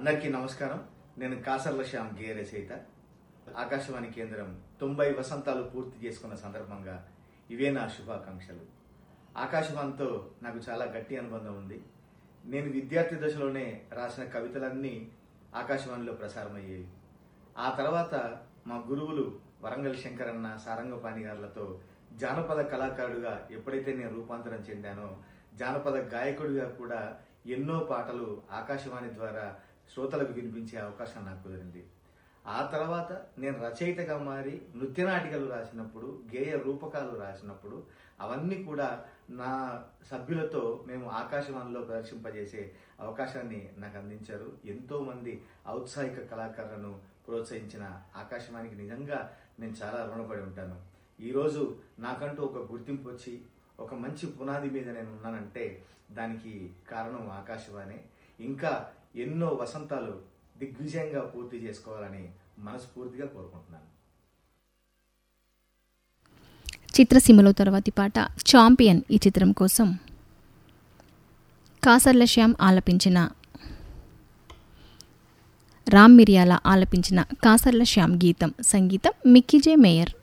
అందరికీ నమస్కారం నేను కాసర్ల శ్యామ్ గే రచయిత ఆకాశవాణి కేంద్రం తొంభై వసంతాలు పూర్తి చేసుకున్న సందర్భంగా ఇవే నా శుభాకాంక్షలు ఆకాశవాణితో నాకు చాలా గట్టి అనుబంధం ఉంది నేను విద్యార్థి దశలోనే రాసిన కవితలన్నీ ఆకాశవాణిలో ప్రసారమయ్యాయి ఆ తర్వాత మా గురువులు వరంగల్ శంకరన్న సారంగపాణి గారులతో జానపద కళాకారుడిగా ఎప్పుడైతే నేను రూపాంతరం చెందానో జానపద గాయకుడిగా కూడా ఎన్నో పాటలు ఆకాశవాణి ద్వారా శ్రోతలకు వినిపించే అవకాశం నాకు కుదిరింది ఆ తర్వాత నేను రచయితగా మారి నృత్యనాటికలు రాసినప్పుడు గేయ రూపకాలు రాసినప్పుడు అవన్నీ కూడా నా సభ్యులతో మేము ఆకాశవాణిలో ప్రదర్శింపజేసే అవకాశాన్ని నాకు అందించారు ఎంతో మంది ఔత్సాహిక కళాకారులను ప్రోత్సహించిన ఆకాశవాణికి నిజంగా నేను చాలా రుణపడి ఉంటాను ఈరోజు నాకంటూ ఒక గుర్తింపు వచ్చి ఒక మంచి పునాది మీద నేను ఉన్నానంటే దానికి కారణం ఆకాశవాణి ఇంకా ఎన్నో వసంతాలు దిగ్విజయంగా పూర్తి చేసుకోవాలని మనస్ఫూర్తిగా కోరుకుంటున్నాను చిత్రసీమలో తర్వాతి పాట చాంపియన్ ఈ చిత్రం కోసం కాసర్ల శ్యామ్ ఆలపించిన రామ్ మిరియాల ఆలపించిన కాసర్ల శ్యామ్ గీతం సంగీతం మిక్కీజే మేయర్